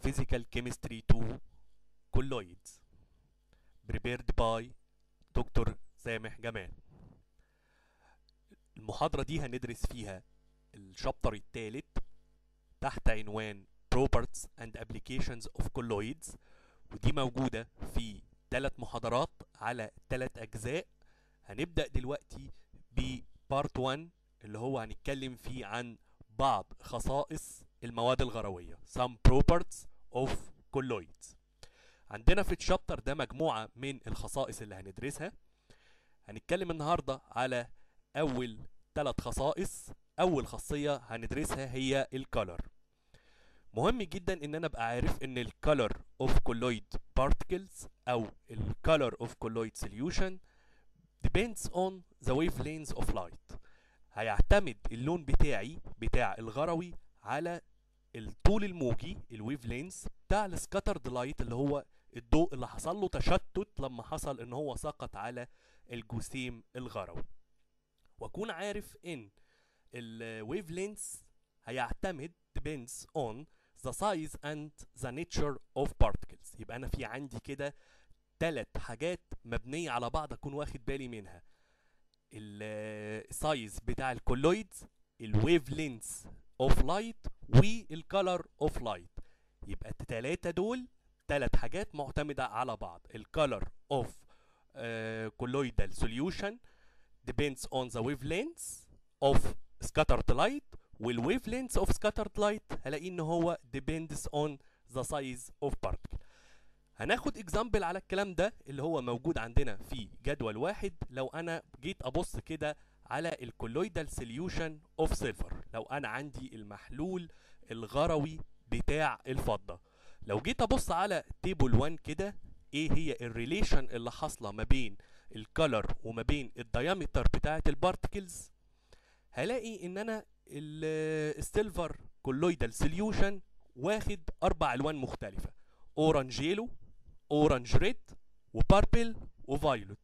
Physical Chemistry 2 Colloids prepared by دكتور سامح جمال المحاضرة دي هندرس فيها الشابتر الثالث تحت عنوان Properties and Applications of Colloids ودي موجودة في ثلاث محاضرات على ثلاث أجزاء هنبدأ دلوقتي ببارت 1 اللي هو هنتكلم فيه عن بعض خصائص المواد الغروية some properties of colloids عندنا في الشابتر ده مجموعة من الخصائص اللي هندرسها هنتكلم النهاردة على أول ثلاث خصائص أول خاصية هندرسها هي الكالر مهم جدا ان انا ابقى عارف ان الكالر اوف كولويد بارتكلز او الكالر اوف كولويد سوليوشن depends on the wavelengths of light هيعتمد اللون بتاعي بتاع الغروي على الطول الموجي الويف لينز بتاع السكاترد لايت اللي هو الضوء اللي حصل له تشتت لما حصل ان هو سقط على الجسيم الغروي واكون عارف ان الويف لينز هيعتمد depends on the size and the nature of particles يبقى انا في عندي كده ثلاث حاجات مبنيه على بعض اكون واخد بالي منها السايز بتاع الكولويدز الويف لينز اوف لايت والكالر اوف لايت يبقى الثلاثه دول ثلاث حاجات معتمده على بعض الكالر اوف colloidal solution depends on the wavelengths of scattered light والويف لينز اوف scattered light هلاقي ان هو depends on the size of particle هناخد اكزامبل على الكلام ده اللي هو موجود عندنا في جدول واحد لو انا جيت ابص كده على الكولويدال سوليوشن اوف سيلفر لو انا عندي المحلول الغروي بتاع الفضه لو جيت ابص على تيبل 1 كده ايه هي الريليشن اللي حاصله ما بين الكالر وما بين الديامتر بتاعه البارتكلز هلاقي ان انا السيلفر كولويدال سوليوشن واخد اربع الوان مختلفه اورنج يلو اورنج ريد وباربل وفايولوت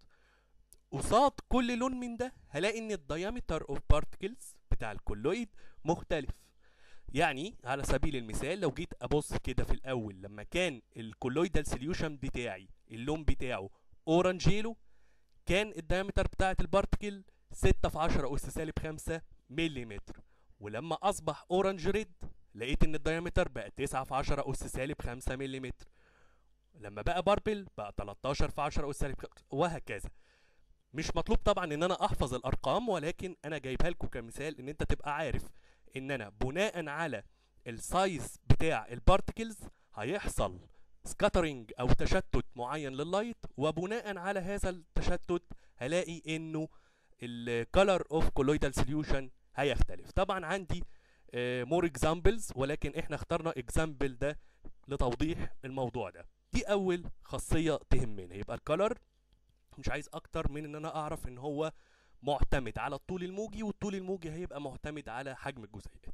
قصاد كل لون من ده هلاقي ان الديامتر اوف بارتكلز بتاع الكولويد مختلف يعني على سبيل المثال لو جيت ابص كده في الاول لما كان الكولويدال سوليوشن بتاعي اللون بتاعه اورنج يلو كان الديامتر بتاعت البارتكل 6 في 10 اس سالب 5 ملم ولما اصبح اورنج ريد لقيت ان الديامتر بقى 9 في 10 اس سالب 5 ملم لما بقى باربل بقى 13 في 10 اس سالب 5 وهكذا مش مطلوب طبعا ان انا احفظ الارقام ولكن انا جايبها لكم كمثال ان انت تبقى عارف ان انا بناء على السايز بتاع البارتكلز هيحصل سكاترنج او تشتت معين لللايت وبناء على هذا التشتت هلاقي انه الكالر اوف كولويدال سوليوشن هيختلف طبعا عندي مور uh, اكزامبلز ولكن احنا اخترنا اكزامبل ده لتوضيح الموضوع ده دي اول خاصيه تهمنا يبقى الكالر مش عايز اكتر من ان انا اعرف ان هو معتمد على الطول الموجي والطول الموجي هيبقى معتمد على حجم الجزيئات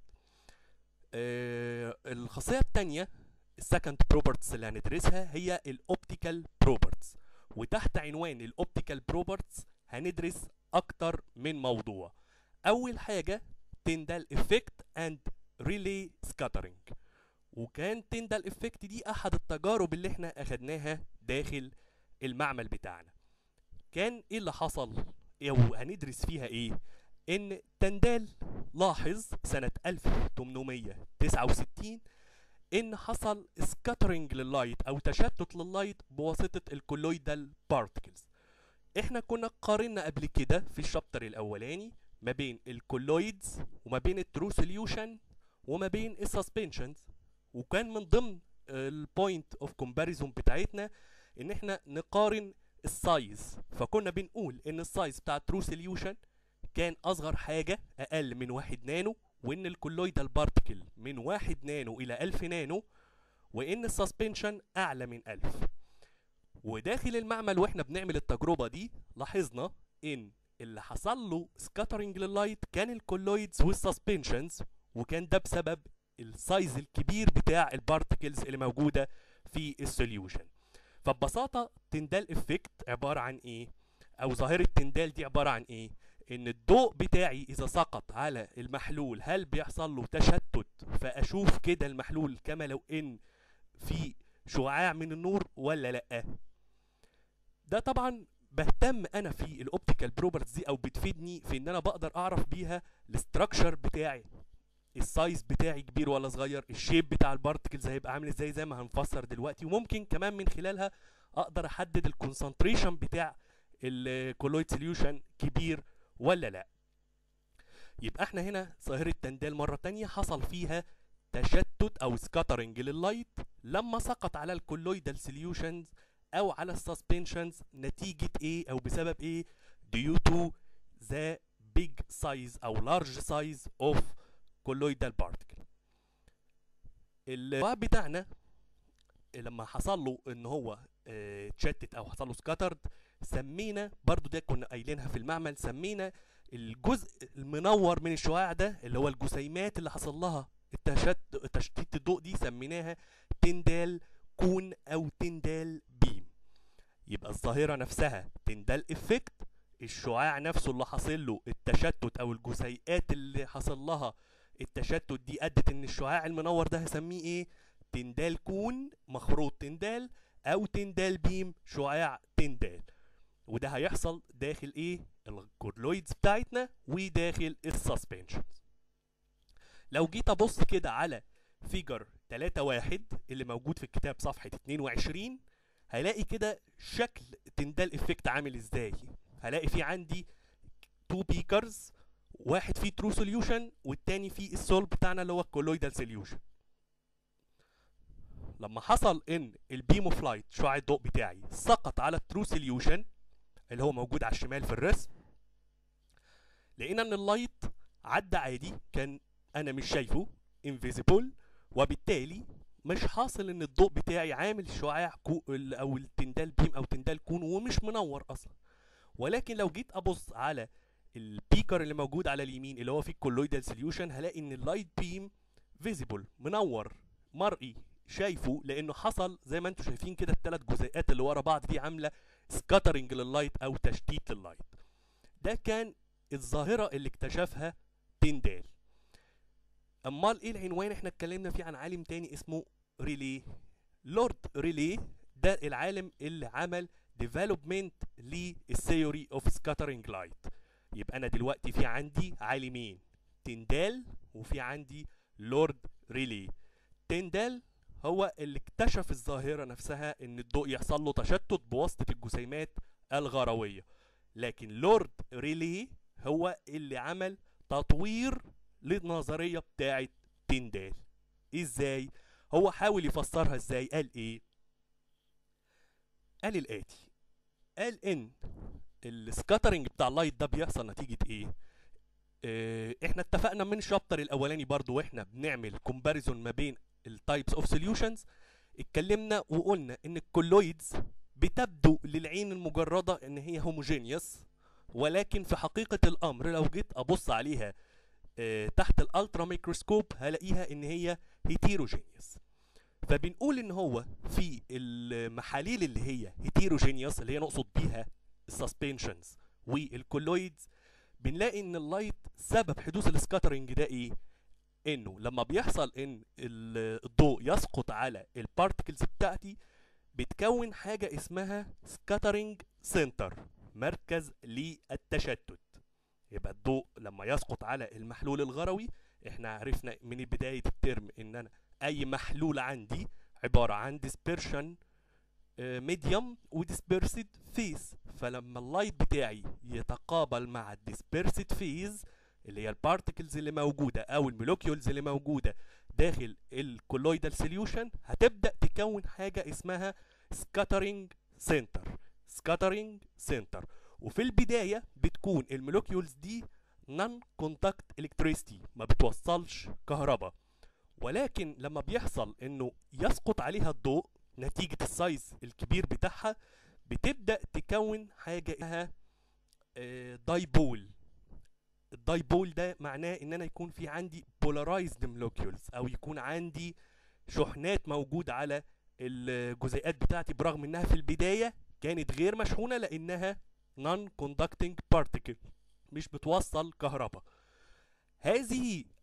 uh, الخاصيه الثانيه السكند بروبرتس اللي هندرسها هي الاوبتيكال بروبرتس وتحت عنوان الاوبتيكال بروبرتس هندرس اكتر من موضوع اول حاجه تندال افكت اند ريلي سكاترنج وكان تندال افكت دي احد التجارب اللي احنا اخدناها داخل المعمل بتاعنا كان ايه اللي حصل او هندرس فيها ايه ان تندال لاحظ سنة 1869 ان حصل سكاترنج لللايت او تشتت لللايت بواسطة الكولويدال بارتكلز احنا كنا قارنا قبل كده في الشابتر الاولاني ما بين الكولويدز وما بين الترو سوليوشن وما بين السسبنشنز وكان من ضمن البوينت اوف كومباريزون بتاعتنا ان احنا نقارن السايز فكنا بنقول ان السايز بتاع الترو سوليوشن كان اصغر حاجه اقل من 1 نانو وان الكولويدال بارتكل من 1 نانو الى 1000 نانو وان السسبنشن اعلى من 1000 وداخل المعمل واحنا بنعمل التجربه دي لاحظنا ان اللي حصل له سكاترنج لللايت كان الكولويدز والسسبنشنز وكان ده بسبب السايز الكبير بتاع البارتكلز اللي موجوده في السوليوشن فببساطه تندال افكت عباره عن ايه او ظاهره تندال دي عباره عن ايه ان الضوء بتاعي اذا سقط على المحلول هل بيحصل له تشتت فاشوف كده المحلول كما لو ان في شعاع من النور ولا لا ده طبعا بهتم انا في الاوبتيكال بروبرتيز دي او بتفيدني في ان انا بقدر اعرف بيها الاستراكشر بتاعي السايز بتاعي كبير ولا صغير الشيب بتاع البارتكلز هيبقى عامل ازاي زي ما هنفسر دلوقتي وممكن كمان من خلالها اقدر احدد الكونسنتريشن بتاع الكولويد سوليوشن كبير ولا لا يبقى احنا هنا ظاهرة تندال مرة تانية حصل فيها تشتت او سكاترنج لللايت لما سقط على الكولويدال سوليوشنز او على السسبنشنز نتيجة ايه او بسبب ايه due to the big size او large size of colloidal particle الوعب بتاعنا لما حصل له ان هو اه اتشتت او حصل له سكاترد سمينا برضو ده كنا قايلينها في المعمل سمينا الجزء المنور من الشعاع ده اللي هو الجسيمات اللي حصل لها التشت... تشتيت الضوء دي سميناها تندال كون او تندال بيم يبقى الظاهره نفسها تندال افكت الشعاع نفسه اللي حاصل له التشتت او الجزيئات اللي حصل لها التشتت دي ادت ان الشعاع المنور ده هسميه ايه تندال كون مخروط تندال او تندال بيم شعاع تندال وده هيحصل داخل ايه الكورلويدز بتاعتنا وداخل السسبنشنز لو جيت ابص كده على فيجر 3 واحد اللي موجود في الكتاب صفحة 22 هلاقي كده شكل تندال افكت عامل ازاي هلاقي في عندي تو بيكرز واحد فيه ترو سوليوشن والتاني فيه السول بتاعنا اللي هو الكولويدال سوليوشن لما حصل ان البيم اوف لايت شعاع الضوء بتاعي سقط على الترو سوليوشن اللي هو موجود على الشمال في الرسم لقينا ان اللايت عدى عادي كان انا مش شايفه انفيزيبل وبالتالي مش حاصل ان الضوء بتاعي عامل شعاع كو او التندال بيم او تندال كون ومش منور اصلا ولكن لو جيت ابص على البيكر اللي موجود على اليمين اللي هو فيه الكولويدال سوليوشن هلاقي ان اللايت بيم فيزيبل منور مرئي شايفه لانه حصل زي ما انتم شايفين كده الثلاث جزيئات اللي ورا بعض دي عامله سكاترنج لللايت او تشتيت لللايت ده كان الظاهره اللي اكتشفها تندال امال ايه العنوان احنا اتكلمنا فيه عن عالم تاني اسمه ريلي لورد ريلي ده العالم اللي عمل ديفلوبمنت للثيوري اوف سكاترنج لايت يبقى انا دلوقتي في عندي عالمين تندال وفي عندي لورد ريلي تندال هو اللي اكتشف الظاهره نفسها ان الضوء يحصل له تشتت بواسطه الجسيمات الغرويه لكن لورد ريلي هو اللي عمل تطوير للنظريه بتاعه تندال ازاي هو حاول يفسرها ازاي قال ايه قال الاتي قال ان السكاترنج بتاع اللايت ده بيحصل نتيجه ايه اه احنا اتفقنا من الشابتر الاولاني برضو واحنا بنعمل كومباريزون ما بين التايبس اوف سوليوشنز اتكلمنا وقلنا ان الكولويدز بتبدو للعين المجرده ان هي هوموجينيوس ولكن في حقيقه الامر لو جيت ابص عليها اه تحت الالترا ميكروسكوب هلاقيها ان هي هيتيروجينيوس فبنقول ان هو في المحاليل اللي هي هيتيروجينيوس اللي هي نقصد بيها السسبنشنز والكولويدز بنلاقي ان اللايت سبب حدوث السكاترنج ده ايه انه لما بيحصل ان الضوء يسقط على البارتكلز بتاعتي بتكون حاجة اسمها سكاترنج سنتر مركز للتشتت يبقى الضوء لما يسقط على المحلول الغروي احنا عرفنا من بداية الترم ان انا اي محلول عندي عبارة عن dispersion ميديوم وديسبيرسد فيز فلما اللايت بتاعي يتقابل مع الديسبيرسد فيز اللي هي البارتكلز اللي موجوده او المولوكيولز اللي موجوده داخل الكولويدال سوليوشن هتبدا تكون حاجه اسمها سكاترنج سنتر سكاترنج سنتر وفي البدايه بتكون المولوكيولز دي نون كونتاكت الكتريستي ما بتوصلش كهرباء ولكن لما بيحصل انه يسقط عليها الضوء نتيجة السايز الكبير بتاعها بتبدأ تكون حاجة اسمها دايبول الدايبول ده معناه ان انا يكون في عندي polarized molecules او يكون عندي شحنات موجودة على الجزيئات بتاعتي برغم انها في البداية كانت غير مشحونة لانها non conducting particle مش بتوصل كهرباء هذه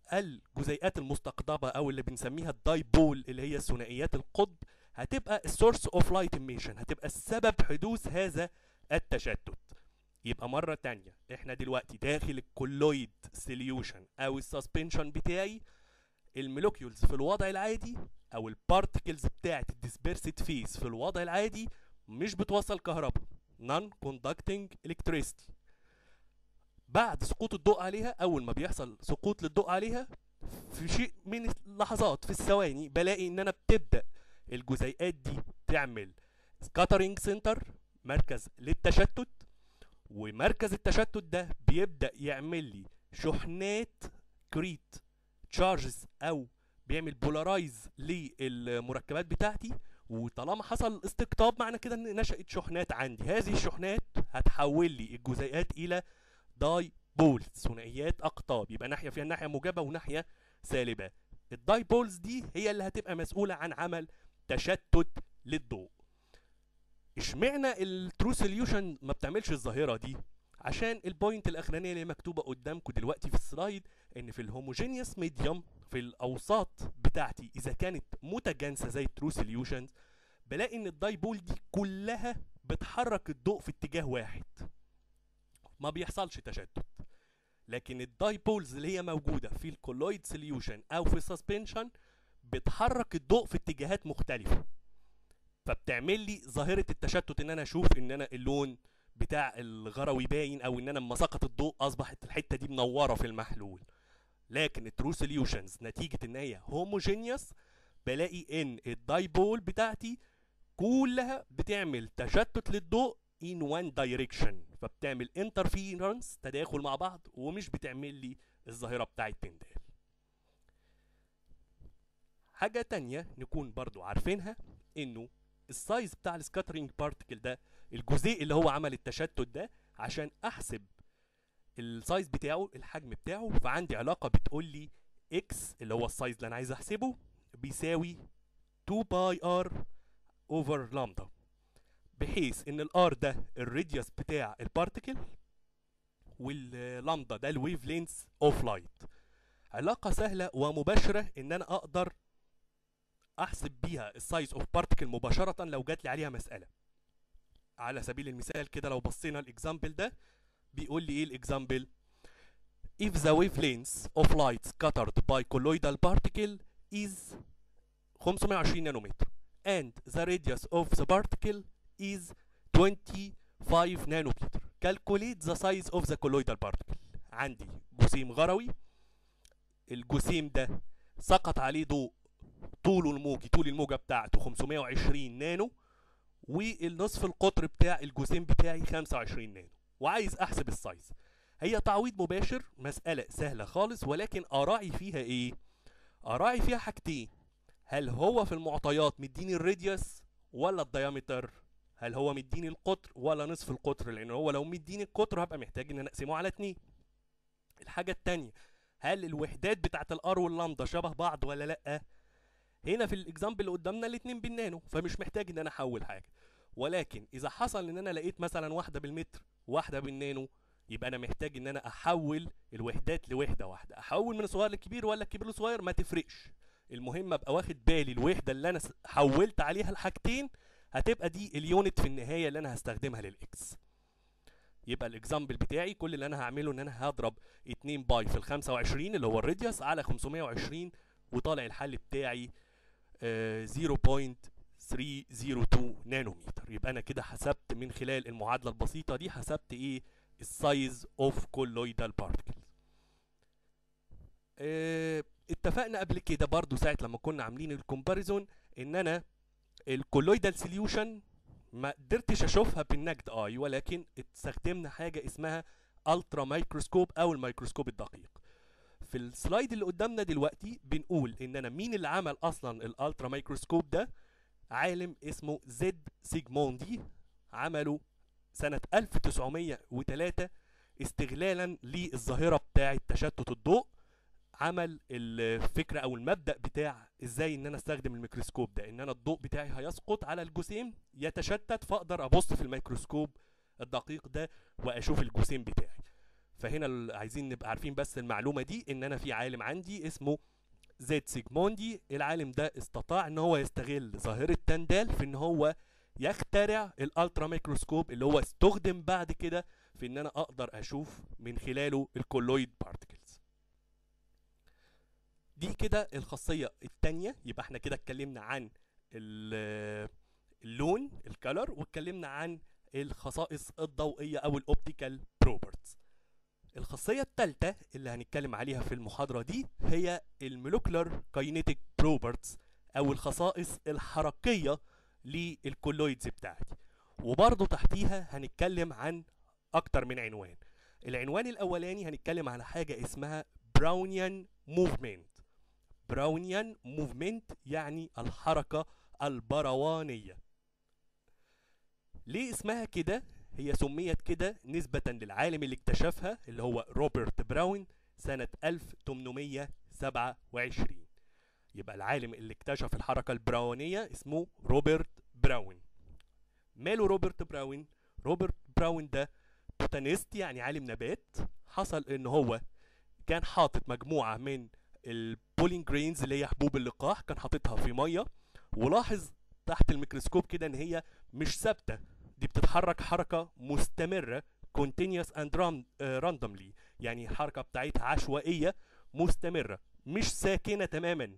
الجزيئات المستقطبة او اللي بنسميها الدايبول اللي هي ثنائيات القطب هتبقى السورس اوف لايت emission هتبقى السبب حدوث هذا التشتت يبقى مرة تانية احنا دلوقتي داخل الكولويد سوليوشن او السسبنشن بتاعي المولكيولز في الوضع العادي او البارتكلز بتاعت الديسبيرسد فيز في الوضع العادي مش بتوصل كهرباء non conducting electricity بعد سقوط الضوء عليها اول ما بيحصل سقوط للضوء عليها في شيء من اللحظات في الثواني بلاقي ان انا بتبدا الجزيئات دي تعمل سكاترينج سنتر مركز للتشتت ومركز التشتت ده بيبدا يعمل لي شحنات كريت تشارجز او بيعمل بولارايز للمركبات بتاعتي وطالما حصل استقطاب معنى كده ان نشأت شحنات عندي هذه الشحنات هتحول لي الجزيئات الى داي بولز ثنائيات اقطاب يبقى ناحيه فيها ناحيه موجبه وناحيه سالبه الداي بولز دي هي اللي هتبقى مسؤوله عن عمل تشتت للضوء اشمعنى الترو سوليوشن ما بتعملش الظاهره دي عشان البوينت الاخرانيه اللي مكتوبه قدامكم دلوقتي في السلايد ان في الهوموجينيوس ميديوم في الاوساط بتاعتي اذا كانت متجانسه زي الترو سوليوشنز بلاقي ان الدايبول دي كلها بتحرك الضوء في اتجاه واحد ما بيحصلش تشتت لكن الدايبولز اللي هي موجوده في الكولويد سوليوشن او في السسبنشن بتحرك الضوء في اتجاهات مختلفه فبتعمل لي ظاهره التشتت ان انا اشوف ان انا اللون بتاع الغروي باين او ان انا لما سقط الضوء اصبحت الحته دي منوره في المحلول لكن الترو سوليوشنز نتيجه ان هي هوموجينيوس بلاقي ان الدايبول بتاعتي كلها بتعمل تشتت للضوء in one direction فبتعمل interference تداخل مع بعض ومش بتعمل لي الظاهره بتاعه تندال حاجه تانية نكون برضو عارفينها انه السايز بتاع السكاترينج بارتكل ده الجزيء اللي هو عمل التشتت ده عشان احسب السايز بتاعه الحجم بتاعه فعندي علاقه بتقول لي اكس اللي هو السايز اللي انا عايز احسبه بيساوي 2 باي ار اوفر لامدا بحيث ان الار ده الراديوس بتاع البارتكل واللامدا ده الويف لينث اوف لايت علاقه سهله ومباشره ان انا اقدر احسب بيها السايز اوف بارتكل مباشره لو جات لي عليها مساله على سبيل المثال كده لو بصينا الاكزامبل ده بيقول لي ايه الاكزامبل if the wavelength of light scattered by colloidal particle is 520 نانومتر and the radius of the particle is 25 نانومتر calculate the size of the colloidal particle عندي جسيم غروي الجسيم ده سقط عليه ضوء طوله الموجي طول الموجة بتاعته 520 نانو والنصف القطر بتاع الجسيم بتاعي 25 نانو وعايز احسب السايز هي تعويض مباشر مسألة سهلة خالص ولكن أراعي فيها إيه؟ أراعي فيها حاجتين هل هو في المعطيات مديني الراديوس ولا الديامتر؟ هل هو مديني القطر ولا نصف القطر؟ لأن هو لو مديني القطر هبقى محتاج إن أنا أقسمه على اتنين. الحاجة التانية هل الوحدات بتاعت الار واللامدا شبه بعض ولا لأ؟ هنا في الاكزامبل اللي قدامنا الاتنين بالنانو فمش محتاج ان انا احول حاجه ولكن اذا حصل ان انا لقيت مثلا واحده بالمتر واحده بالنانو يبقى انا محتاج ان انا احول الوحدات لوحده واحده احول من الصغير للكبير ولا الكبير للصغير ما تفرقش المهم ابقى واخد بالي الوحده اللي انا حولت عليها الحاجتين هتبقى دي اليونت في النهايه اللي انا هستخدمها للاكس يبقى الاكزامبل بتاعي كل اللي انا هعمله ان انا هضرب 2 باي في ال 25 اللي هو الراديوس على 520 وطالع الحل بتاعي 0.302 نانومتر يبقى انا كده حسبت من خلال المعادله البسيطه دي حسبت ايه السايز اوف كولويدال بارتكلز اه اتفقنا قبل كده برضو ساعه لما كنا عاملين الكومباريزون ان انا الكولويدال سوليوشن ما قدرتش اشوفها بالنجد اي ولكن استخدمنا حاجه اسمها الترا مايكروسكوب او الميكروسكوب الدقيق في السلايد اللي قدامنا دلوقتي بنقول ان انا مين اللي عمل اصلا الالترا مايكروسكوب ده عالم اسمه زد سيجموندي عمله سنة 1903 استغلالا للظاهرة بتاعة تشتت الضوء عمل الفكرة او المبدأ بتاع ازاي ان انا استخدم الميكروسكوب ده ان انا الضوء بتاعي هيسقط على الجسيم يتشتت فاقدر ابص في الميكروسكوب الدقيق ده واشوف الجسيم بتاعي فهنا ال- عايزين نبقى عارفين بس المعلومه دي ان انا في عالم عندي اسمه زيد سيجموندي العالم ده استطاع ان هو يستغل ظاهره تندال في ان هو يخترع الالترا ميكروسكوب اللي هو استخدم بعد كده في ان انا اقدر اشوف من خلاله الكولويد بارتكلز دي كده الخاصيه الثانيه يبقى احنا كده اتكلمنا عن ال- اللون الكالر واتكلمنا عن الخصائص الضوئيه او الاوبتيكال بروبرتس الخاصيه الثالثه اللي هنتكلم عليها في المحاضره دي هي المولكولار كاينيتيك بروبرتس او الخصائص الحركيه للكولويدز بتاعتي وبرضه تحتيها هنتكلم عن اكتر من عنوان العنوان الاولاني هنتكلم على حاجه اسمها براونيان موفمنت براونيان موفمنت يعني الحركه البروانيه ليه اسمها كده هي سميت كده نسبة للعالم اللي اكتشفها اللي هو روبرت براون سنة 1827 يبقى العالم اللي اكتشف الحركة البراونية اسمه روبرت براون ماله روبرت براون روبرت براون ده بوتانيست يعني عالم نبات حصل ان هو كان حاطط مجموعة من البولين جرينز اللي هي حبوب اللقاح كان حاططها في مية ولاحظ تحت الميكروسكوب كده ان هي مش ثابتة دي بتتحرك حركة مستمرة continuous and ran- آه، randomly يعني الحركة بتاعتها عشوائية مستمرة مش ساكنة تماما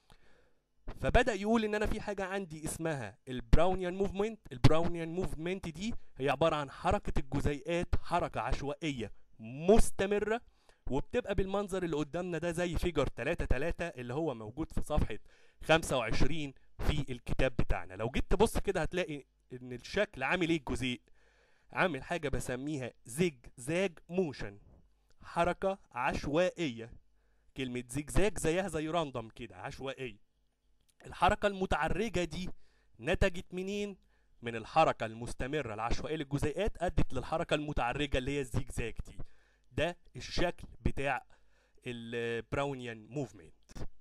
فبدأ يقول ان انا في حاجة عندي اسمها البراونيان موفمنت البراونيان موفمنت دي هي عبارة عن حركة الجزيئات حركة عشوائية مستمرة وبتبقى بالمنظر اللي قدامنا ده زي فيجر 3 3 اللي هو موجود في صفحة 25 في الكتاب بتاعنا لو جيت تبص كده هتلاقي ان الشكل عامل ايه الجزيء عامل حاجة بسميها زيج زاج موشن حركة عشوائية كلمة زيج زاج زيها زي راندوم كده عشوائية الحركة المتعرجة دي نتجت منين؟ من الحركة المستمرة العشوائية للجزيئات أدت للحركة المتعرجة اللي هي الزيج زاج دي ده الشكل بتاع البراونيان موفمنت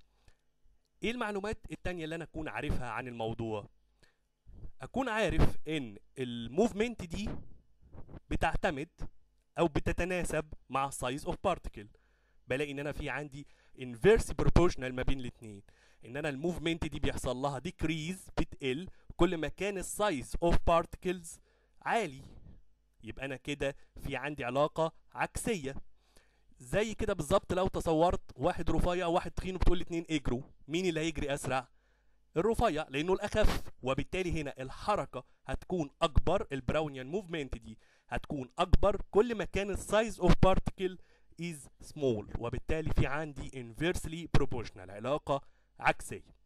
ايه المعلومات التانية اللي انا اكون عارفها عن الموضوع اكون عارف ان الموفمنت دي بتعتمد او بتتناسب مع السايز اوف بارتيكل بلاقي ان انا في عندي inverse proportional ما بين الاثنين ان انا الموفمنت دي بيحصل لها decrease بتقل كل ما كان السايز اوف بارتيكلز عالي يبقى انا كده في عندي علاقه عكسيه زي كده بالظبط لو تصورت واحد رفيع وواحد تخين وبتقول الاتنين اجروا مين اللي هيجري اسرع الرفيع لانه الاخف وبالتالي هنا الحركه هتكون اكبر البراونيان موفمنت دي هتكون اكبر كل ما كان السايز اوف بارتيكل از سمول وبالتالي في عندي inversely proportional علاقه عكسيه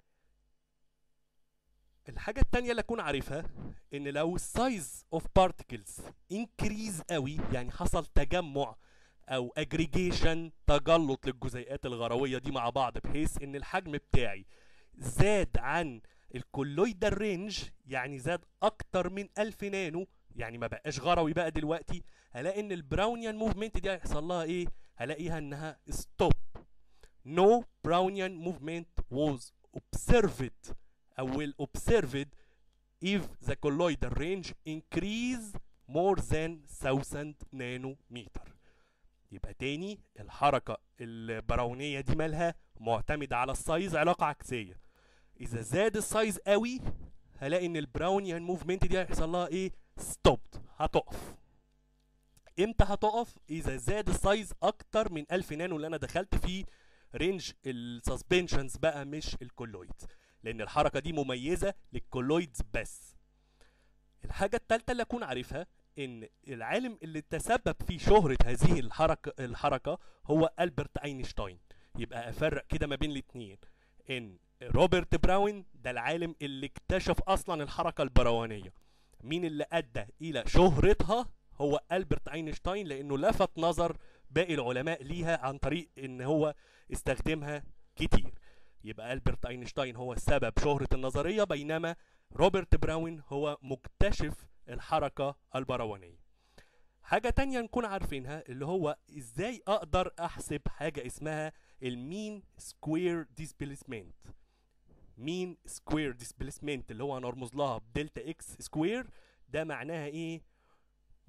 الحاجة التانية اللي أكون عارفها إن لو السايز اوف بارتيكلز انكريز قوي يعني حصل تجمع أو اجريجيشن تجلط للجزيئات الغروية دي مع بعض بحيث إن الحجم بتاعي زاد عن الكولويدال رينج يعني زاد أكتر من 1000 نانو يعني ما بقاش غروي بقى دلوقتي هلاقي إن البراونيان موفمنت دي هيحصل لها إيه؟ هلاقيها إنها ستوب No Brownian movement was observed أو will observed if the colloidal range increase more than 1000 نانومتر يبقى تاني الحركة البراونية دي مالها معتمدة على السايز علاقة عكسية إذا زاد السايز قوي هلاقي إن البراونيان موفمنت دي هيحصل لها إيه؟ ستوبد هتقف امتى هتقف اذا زاد السايز اكتر من 1000 نانو اللي انا دخلت فيه رينج السسبنشنز بقى مش الكولويدز لان الحركه دي مميزه للكولويدز بس الحاجه الثالثه اللي اكون عارفها ان العالم اللي تسبب في شهره هذه الحركه الحركه هو البرت اينشتاين يبقى افرق كده ما بين الاثنين ان روبرت براون ده العالم اللي اكتشف اصلا الحركه البروانيه مين اللي ادى الى شهرتها هو البرت اينشتاين لانه لفت نظر باقي العلماء ليها عن طريق ان هو استخدمها كتير يبقى البرت اينشتاين هو سبب شهرة النظرية بينما روبرت براون هو مكتشف الحركة البروانية حاجة تانية نكون عارفينها اللي هو ازاي اقدر احسب حاجة اسمها المين سكوير ديسبيسمنت مين سكوير ديسبيسمنت اللي هو هنرمز لها بدلتا اكس سكوير ده معناها ايه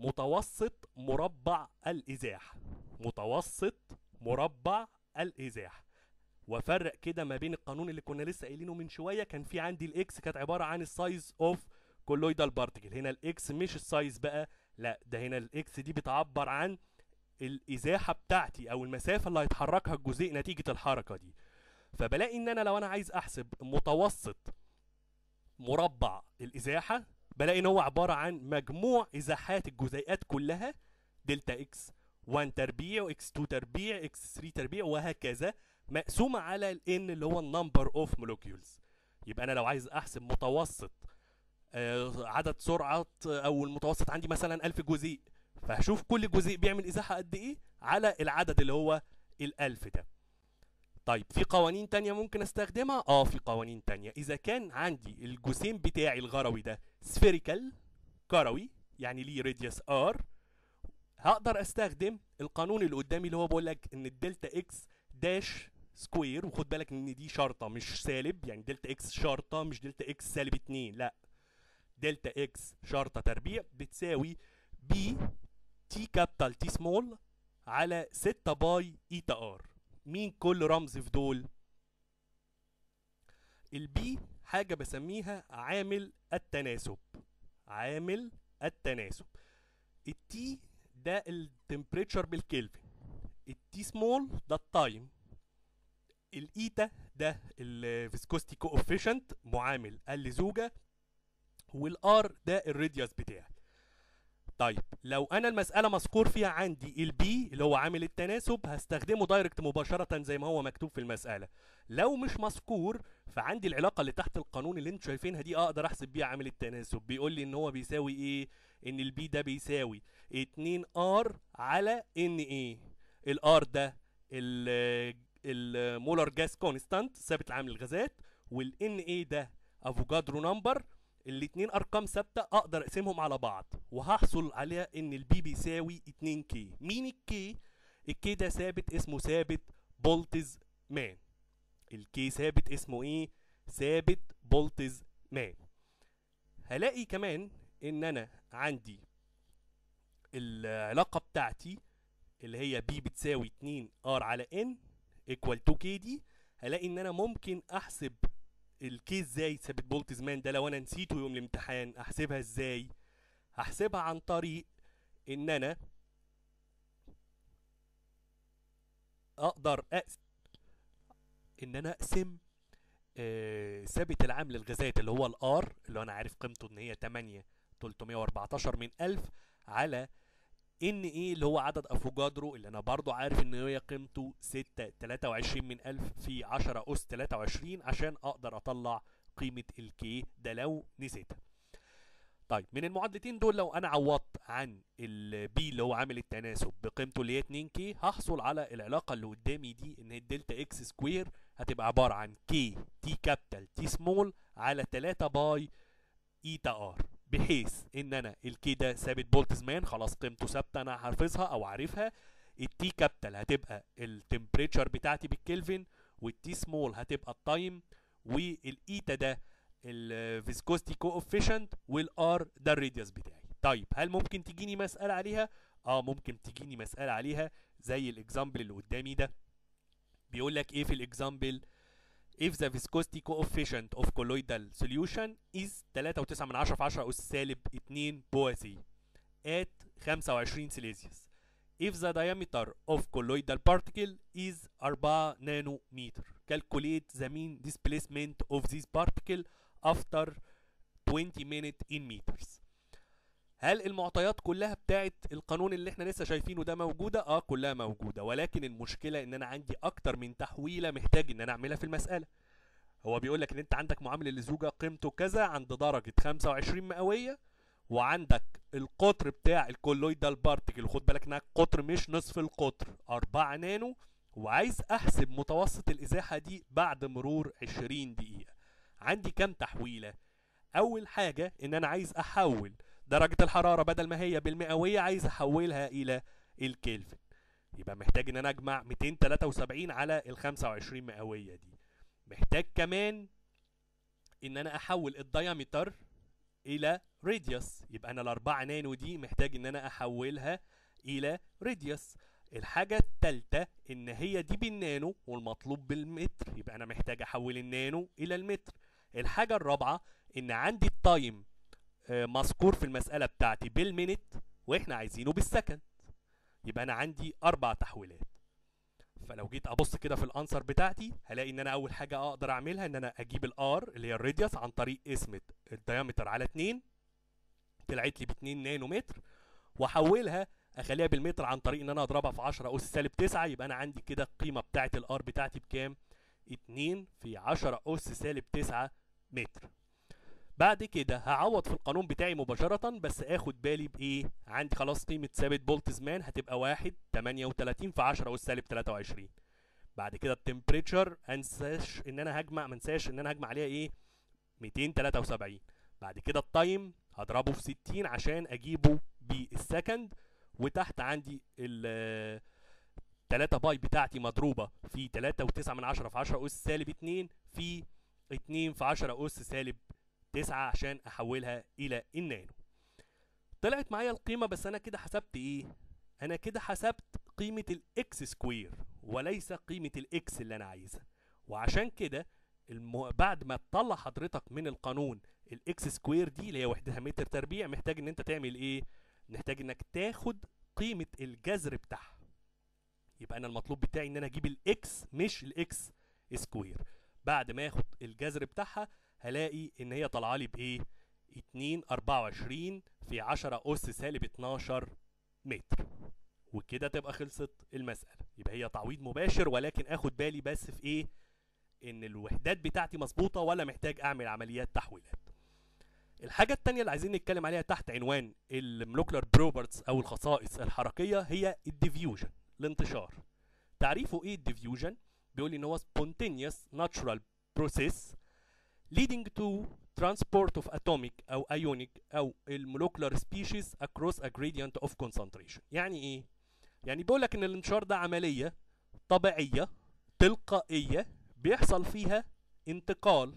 متوسط مربع الازاحه متوسط مربع الازاحه وافرق كده ما بين القانون اللي كنا لسه قايلينه من شويه كان في عندي الاكس كانت عباره عن السايز اوف كولويدال بارتيكل هنا الاكس مش السايز بقى لا ده هنا الاكس دي بتعبر عن الازاحه بتاعتي او المسافه اللي هيتحركها الجزيء نتيجه الحركه دي فبلاقي ان انا لو انا عايز احسب متوسط مربع الازاحه بلاقي ان هو عباره عن مجموع ازاحات الجزيئات كلها دلتا اكس 1 تربيع اكس 2 تربيع اكس 3 تربيع وهكذا مقسومه على الان اللي هو النمبر اوف مولكيولز يبقى انا لو عايز احسب متوسط آه، عدد سرعه او المتوسط عندي مثلا 1000 جزيء فهشوف كل جزيء بيعمل ازاحه قد ايه على العدد اللي هو الألف ده طيب في قوانين تانية ممكن استخدمها اه في قوانين تانية اذا كان عندي الجسيم بتاعي الغروي ده سفيريكال كروي يعني ليه راديوس ار هقدر استخدم القانون اللي قدامي اللي هو بيقول لك ان الدلتا اكس داش سكوير وخد بالك ان دي شرطه مش سالب يعني دلتا اكس شرطه مش دلتا اكس سالب 2 لا دلتا اكس شرطه تربيع بتساوي بي تي كابيتال تي سمول على 6 باي ايتا ار مين كل رمز في دول البي حاجه بسميها عامل التناسب عامل التناسب التي ده التمبريتشر بالكلفن التي سمول ده التايم الايتا ده الفيسكوستي كوفيشنت معامل اللزوجه والار ده الراديوس بتاعي طيب لو انا المساله مذكور فيها عندي البي اللي هو عامل التناسب هستخدمه دايركت مباشره زي ما هو مكتوب في المساله لو مش مذكور فعندي العلاقه اللي تحت القانون اللي انتوا شايفينها دي اقدر احسب بيها عامل التناسب بيقول لي ان هو بيساوي ايه ان البي ده بيساوي 2 ار على ان ايه الار ده المولر جاس كونستانت ثابت العامل الغازات والان ايه ده افوجادرو نمبر الاتنين ارقام ثابته اقدر اقسمهم على بعض وهحصل عليها ان البي بيساوي 2 كي مين الكي الكي ده ثابت اسمه ثابت بولتز مان الكي ثابت اسمه ايه ثابت بولتز مان هلاقي كمان ان انا عندي العلاقه بتاعتي اللي هي بي بتساوي 2 ار على ان ايكوال 2 كي دي هلاقي ان انا ممكن احسب الكيس ازاي ثابت بولت مان ده لو انا نسيته يوم الامتحان احسبها ازاي هحسبها عن طريق ان انا اقدر اقسم ان انا اقسم آه، ثابت العام للغازات اللي هو الار اللي انا عارف قيمته ان هي 8 314 من 1000 على ان ايه اللي هو عدد افوجادرو اللي انا برضو عارف ان هي قيمته 6 23 من 1000 في 10 اس 23 عشان اقدر اطلع قيمة الكي ده لو نسيتها طيب من المعادلتين دول لو انا عوضت عن البي اللي هو عامل التناسب بقيمته اللي هي 2 كي هحصل على العلاقة اللي قدامي دي ان الدلتا اكس سكوير هتبقى عبارة عن كي تي كابيتال تي سمول على 3 باي ايتا ار بحيث ان انا الكي ده ثابت بولتزمان خلاص قيمته ثابته انا حافظها او عارفها التي كابيتال هتبقى التمبريتشر بتاعتي بالكلفن والتي سمول هتبقى التايم والايتا ده الفيسكوستي كوفيشنت والار ده الراديوس بتاعي طيب هل ممكن تجيني مساله عليها اه ممكن تجيني مساله عليها زي الاكزامبل اللي قدامي ده بيقول لك ايه في الاكزامبل if the viscosity coefficient of colloidal solution is 3.9 من 10 في 10 أس سالب 2 بواسي at 25 سيليزيوس if the diameter of colloidal particle is 4 نانومتر calculate the mean displacement of this particle after 20 minutes in meters هل المعطيات كلها بتاعت القانون اللي احنا لسه شايفينه ده موجودة؟ اه كلها موجودة ولكن المشكلة ان انا عندي اكتر من تحويلة محتاج ان انا اعملها في المسألة هو بيقول لك ان انت عندك معامل اللزوجة قيمته كذا عند درجة 25 مئوية وعندك القطر بتاع الكولويدال بارتكل خد بالك انها قطر مش نصف القطر 4 نانو وعايز احسب متوسط الازاحة دي بعد مرور 20 دقيقة عندي كام تحويلة؟ اول حاجة ان انا عايز احول درجة الحرارة بدل ما هي بالمئوية عايز احولها الى الكلفن يبقى محتاج ان انا اجمع 273 على ال 25 مئوية دي محتاج كمان ان انا احول الدايمتر الى راديوس يبقى انا الاربعة نانو دي محتاج ان انا احولها الى راديوس الحاجة التالتة ان هي دي بالنانو والمطلوب بالمتر يبقى انا محتاج احول النانو الى المتر الحاجة الرابعة ان عندي التايم آه، مذكور في المسألة بتاعتي بالمينت واحنا عايزينه بالسكند يبقى انا عندي اربع تحويلات فلو جيت ابص كده في الانسر بتاعتي هلاقي ان انا اول حاجه اقدر اعملها ان انا اجيب الار اللي هي الراديوس عن طريق قسمه الديامتر على 2 طلعت لي ب 2 نانو متر واحولها اخليها بالمتر عن طريق ان انا اضربها في 10 اس سالب 9 يبقى انا عندي كده القيمه بتاعه الار بتاعتي بكام 2 في 10 اس سالب 9 متر بعد كده هعوض في القانون بتاعي مباشرة بس اخد بالي بايه عندي خلاص قيمة ثابت بولتزمان هتبقى واحد تمانية وتلاتين في عشرة أس سالب تلاتة وعشرين بعد كده التمبريتشر انساش ان انا هجمع منساش ان انا هجمع عليها ايه ميتين تلاتة وسبعين بعد كده التايم هضربه في ستين عشان اجيبه بالسكند وتحت عندي ال 3 باي بتاعتي مضروبة في تلاتة وتسعة من عشرة في عشرة أس سالب اتنين في اتنين في عشرة أس سالب تسعة عشان احولها الى النانو طلعت معايا القيمة بس انا كده حسبت ايه انا كده حسبت قيمة الاكس سكوير وليس قيمة الاكس اللي انا عايزها وعشان كده الم... بعد ما تطلع حضرتك من القانون الاكس سكوير دي اللي هي وحدتها متر تربيع محتاج ان انت تعمل ايه محتاج انك تاخد قيمة الجذر بتاعها يبقى انا المطلوب بتاعي ان انا اجيب الاكس مش الاكس سكوير بعد ما اخد الجذر بتاعها هلاقي ان هي طالعه لي بايه 2 24 في 10 اس سالب 12 متر وكده تبقى خلصت المساله يبقى هي تعويض مباشر ولكن اخد بالي بس في ايه ان الوحدات بتاعتي مظبوطه ولا محتاج اعمل عمليات تحويلات الحاجة التانية اللي عايزين نتكلم عليها تحت عنوان المولكولار بروبرتس أو الخصائص الحركية هي الديفيوجن الانتشار تعريفه إيه الديفيوجن؟ بيقول لي إن هو spontaneous natural process leading to transport of atomic أو ionic أو المولكولار species across a gradient of concentration يعني إيه؟ يعني بيقول لك إن الانتشار ده عملية طبيعية تلقائية بيحصل فيها انتقال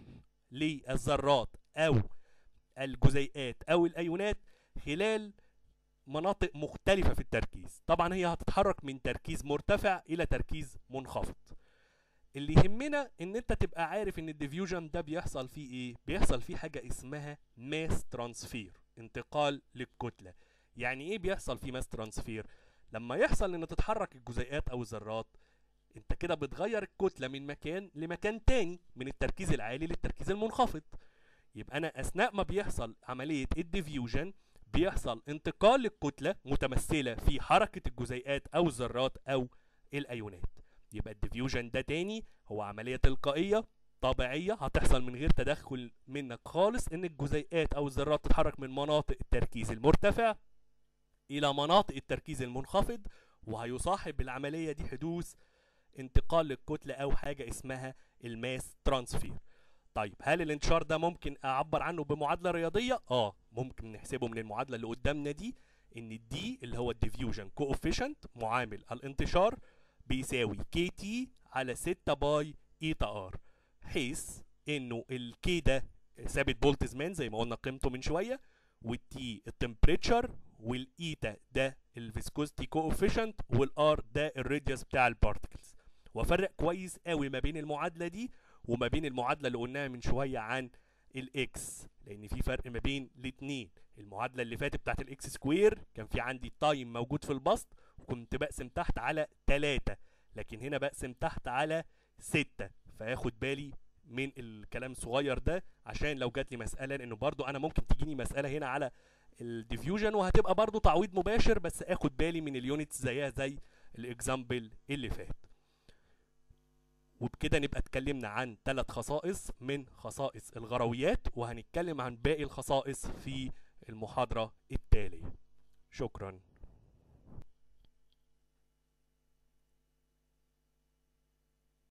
للذرات أو الجزيئات او الايونات خلال مناطق مختلفة في التركيز طبعا هي هتتحرك من تركيز مرتفع الى تركيز منخفض اللي يهمنا ان انت تبقى عارف ان الديفيوجن ده بيحصل فيه ايه بيحصل فيه حاجة اسمها ماس ترانسفير انتقال للكتلة يعني ايه بيحصل فيه ماس ترانسفير لما يحصل ان تتحرك الجزيئات او الذرات انت كده بتغير الكتلة من مكان لمكان تاني من التركيز العالي للتركيز المنخفض يبقى انا اثناء ما بيحصل عمليه الديفيوجن بيحصل انتقال للكتله متمثله في حركه الجزيئات او الذرات او الايونات يبقى الديفيوجن ده تاني هو عمليه تلقائيه طبيعيه هتحصل من غير تدخل منك خالص ان الجزيئات او الذرات تتحرك من مناطق التركيز المرتفع الى مناطق التركيز المنخفض وهيصاحب العمليه دي حدوث انتقال للكتله او حاجه اسمها الماس ترانسفير طيب هل الانتشار ده ممكن اعبر عنه بمعادله رياضيه اه ممكن نحسبه من المعادله اللي قدامنا دي ان الدي اللي هو الديفيوجن كوفيشنت معامل الانتشار بيساوي كي تي على 6 باي ايتا ار حيث انه الكي ده ثابت بولتزمان زي ما قلنا قيمته من شويه والتي التمبريتشر والايتا ده الفيسكوستي كوفيشنت والار ده الراديوس بتاع البارتكلز وافرق كويس قوي ما بين المعادله دي وما بين المعادله اللي قلناها من شويه عن الاكس لان في فرق ما بين الاثنين المعادله اللي فاتت بتاعت الاكس سكوير كان في عندي تايم موجود في البسط وكنت بقسم تحت على 3 لكن هنا بقسم تحت على 6 فاخد بالي من الكلام الصغير ده عشان لو جات لي مساله لانه برضو انا ممكن تجيني مساله هنا على الديفيوجن وهتبقى برضو تعويض مباشر بس اخد بالي من اليونتس زيها زي الاكزامبل اللي فات وبكده نبقى اتكلمنا عن ثلاث خصائص من خصائص الغرويات وهنتكلم عن باقي الخصائص في المحاضرة التالية شكرا